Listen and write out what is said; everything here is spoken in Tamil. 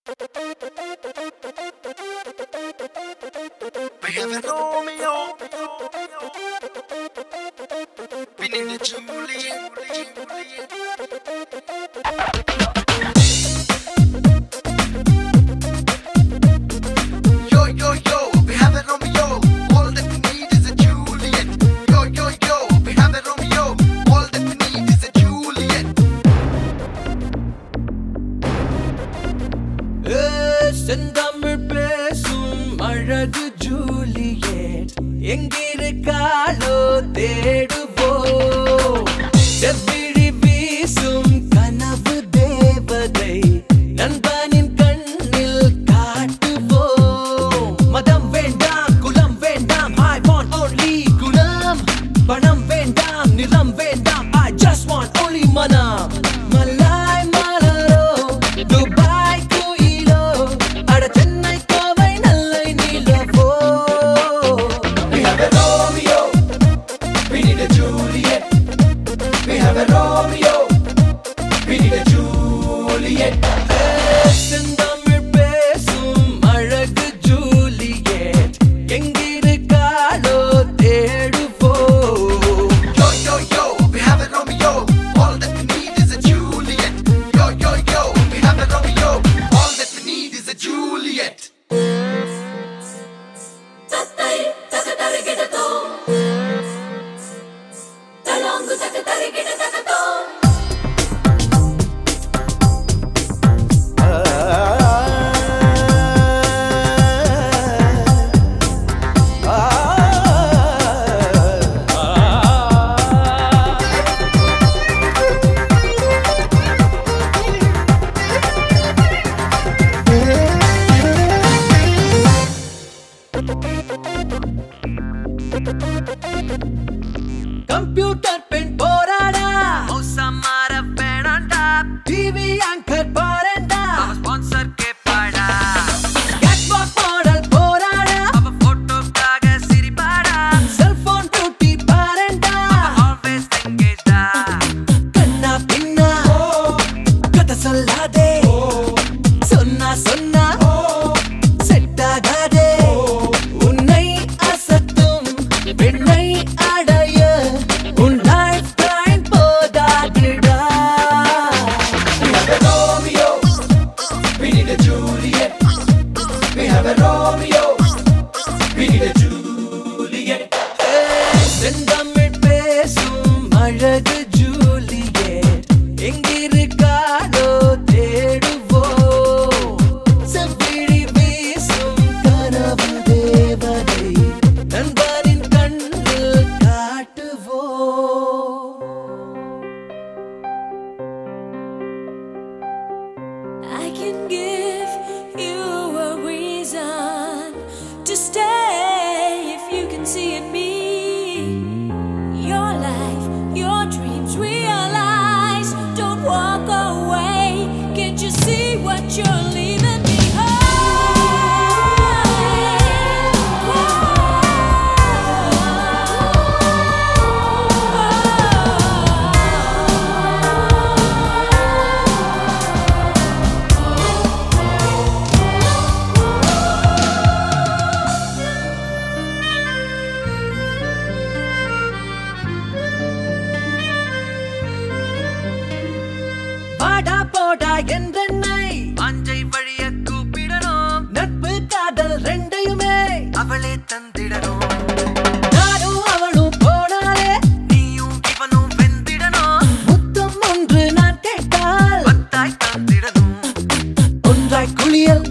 We have a Romeo. We need a Juliet. Yo, yo, yo, we have a Romeo. All that we need is a Juliet. Yo, yo, yo, we have a Romeo. All that we need is a Juliet. ஏ, செந்தமிழ் பேசும் அழகு ஜூலியட் எங்கிருக்காளோ தேடுவோம் செவ்விழி வீசும் கனவு தேவதை நண்பனின் கண்ணில் காட்டுவோம் மதம் வேண்டாம் குலம் வேண்டாம் ஐ வாண்ட் only குணம் பணம் வேண்டாம் நிலம் வேண்டாம் ஐ ஜஸ்ட் வாண்ட் only மனம் மலாய் மலரோ துபாய் குயிலோ அட சென்னை கோவை நல்லை நிலவோ We have a Romeo. We need a Juliet. We have a Romeo. We need a Juliet. செந்தமிழ் பேசும் அழகு ஜூலியட் எங்கிருக்காளோ தேடுவோம் Yo, yo, yo, we have a Romeo. All that we need is a Juliet. Yo, yo, yo, we have a Romeo. All that we need is a Juliet. తత్తై తక తరిగిడతో తలాంగు తక తరిగిడ తకతో கம்ப்யூட்டர் பெண் போராடா மாற வேணாண்டா டிவி ஆங்கர் பாரண்டா ஸ்பான்சர் கேப்பாடா கேட்வாக் மாடல் போராடா அவ போட்டோக்காக சிரிப்பாடா செல்போன் டியூட்டி பாரண்டா ஆல்வேஸ் எங்கேஜ்டா கண்ணா பின்னா கதை சொல்லாதே சொன்னா சொன்னா செட் ஆகாதே உன்னை அசத்தும் பெண்ணை அடைய உன் லைஃப் டைம் போதாதுடா We have a Romeo. We need a Juliet. We have a Romeo. We need a Juliet. செந்தமிழ் பேசும் அழகு ஜூலியட் எங்கிருக்காளோ தேடுவோம் செவ்விழி வீசும் கனவு தேவதை நண்பரின் கண்ணில் காட்டுவோம் I can give you a reason to stay if you can see in me your life, your dreams realize. Don't walk away. Can't you see what you're leaving behind? வாடா போடா என்றென்னை அஞ்சை வழிய கூப்பிடணும் நட்பு காதல் ரெண்டையுமே அவளே தந்திடணும் நானும் அவளும் போனாலே நீயும் இவனும் வெந்திடணும் முத்தம் ஒன்று நான் கேட்டால் பத்தாய் தந்திடணும் ஒன்றாய் குளியல்